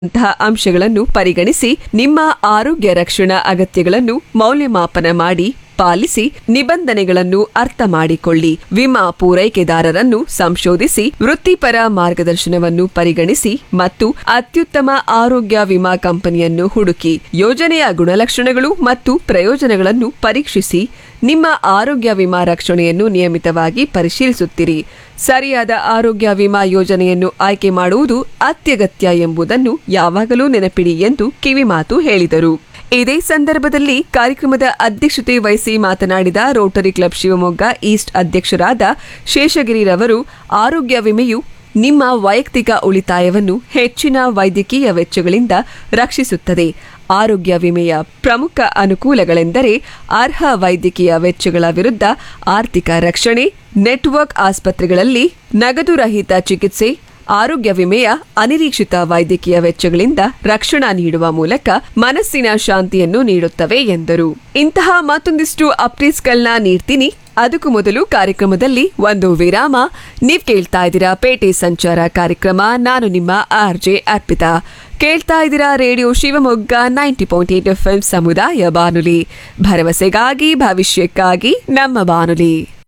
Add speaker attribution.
Speaker 1: ಅಂತಹ ಅಂಶಗಳನ್ನು ಪರಿಗಣಿಸಿ ನಿಮ್ಮ ಆರೋಗ್ಯ ರಕ್ಷಣಾ ಅಗತ್ಯಗಳನ್ನು ಮೌಲ್ಯಮಾಪನ ಮಾಡಿ ಪಾಲಿಸಿ ನಿಬಂಧನೆಗಳನ್ನು ಅರ್ಥ ಮಾಡಿಕೊಳ್ಳಿ ವಿಮಾ ಪೂರೈಕೆದಾರರನ್ನು ಸಂಶೋಧಿಸಿ ವೃತ್ತಿಪರ ಮಾರ್ಗದರ್ಶನವನ್ನು ಪರಿಗಣಿಸಿ ಮತ್ತು ಅತ್ಯುತ್ತಮ ಆರೋಗ್ಯ ವಿಮಾ ಕಂಪನಿಯನ್ನು ಹುಡುಕಿ ಯೋಜನೆಯ ಗುಣಲಕ್ಷಣಗಳು ಮತ್ತು ಪ್ರಯೋಜನಗಳನ್ನು ಪರೀಕ್ಷಿಸಿ ನಿಮ್ಮ ಆರೋಗ್ಯ ವಿಮಾ ರಕ್ಷಣೆಯನ್ನು ನಿಯಮಿತವಾಗಿ ಪರಿಶೀಲಿಸುತ್ತಿರಿ ಸರಿಯಾದ ಆರೋಗ್ಯ ವಿಮಾ ಯೋಜನೆಯನ್ನು ಆಯ್ಕೆ ಮಾಡುವುದು ಅತ್ಯಗತ್ಯ ಎಂಬುದನ್ನು ಯಾವಾಗಲೂ ನೆನಪಿಡಿ ಎಂದು ಕಿವಿಮಾತು ಹೇಳಿದರು ಇದೇ ಸಂದರ್ಭದಲ್ಲಿ ಕಾರ್ಯಕ್ರಮದ ಅಧ್ಯಕ್ಷತೆ ವಹಿಸಿ ಮಾತನಾಡಿದ ರೋಟರಿ ಕ್ಲಬ್ ಶಿವಮೊಗ್ಗ ಈಸ್ಟ್ ಅಧ್ಯಕ್ಷರಾದ ಶೇಷಗಿರಿರವರು ಆರೋಗ್ಯ ವಿಮೆಯು ನಿಮ್ಮ ವೈಯಕ್ತಿಕ ಉಳಿತಾಯವನ್ನು ಹೆಚ್ಚಿನ ವೈದ್ಯಕೀಯ ವೆಚ್ಚಗಳಿಂದ ರಕ್ಷಿಸುತ್ತದೆ ಆರೋಗ್ಯ ವಿಮೆಯ ಪ್ರಮುಖ ಅನುಕೂಲಗಳೆಂದರೆ ಅರ್ಹ ವೈದ್ಯಕೀಯ ವೆಚ್ಚಗಳ ವಿರುದ್ಧ ಆರ್ಥಿಕ ರಕ್ಷಣೆ ನೆಟ್ವರ್ಕ್ ಆಸ್ಪತ್ರೆಗಳಲ್ಲಿ ನಗದು ರಹಿತ ಚಿಕಿತ್ಸೆ ಆರೋಗ್ಯ ವಿಮೆಯ ಅನಿರೀಕ್ಷಿತ ವೈದ್ಯಕೀಯ ವೆಚ್ಚಗಳಿಂದ ರಕ್ಷಣಾ ನೀಡುವ ಮೂಲಕ ಮನಸ್ಸಿನ ಶಾಂತಿಯನ್ನು ನೀಡುತ್ತವೆ ಎಂದರು ಇಂತಹ ಮತ್ತೊಂದಿಷ್ಟು ಅಪ್ಡೇಟ್ಸ್ಗಳನ್ನ ನೀಡ್ತೀನಿ ಅದಕ್ಕೂ ಮೊದಲು ಕಾರ್ಯಕ್ರಮದಲ್ಲಿ ಒಂದು ವಿರಾಮ ನೀವ್ ಕೇಳ್ತಾ ಇದ್ದೀರಾ ಪೇಟೆ ಸಂಚಾರ ಕಾರ್ಯಕ್ರಮ ನಾನು ನಿಮ್ಮ ಆರ್ ಜೆ ಅರ್ಪಿತಾ ಕೇಳ್ತಾ ಇದ್ದೀರಾ radio Shivamogga ninety point eight F ಸಮುದಾಯ ಬಾನುಲಿ ಭರವಸೆಗಾಗಿ ಭವಿಷ್ಯಕ್ಕಾಗಿ ನಮ್ಮ ಬಾನುಲಿ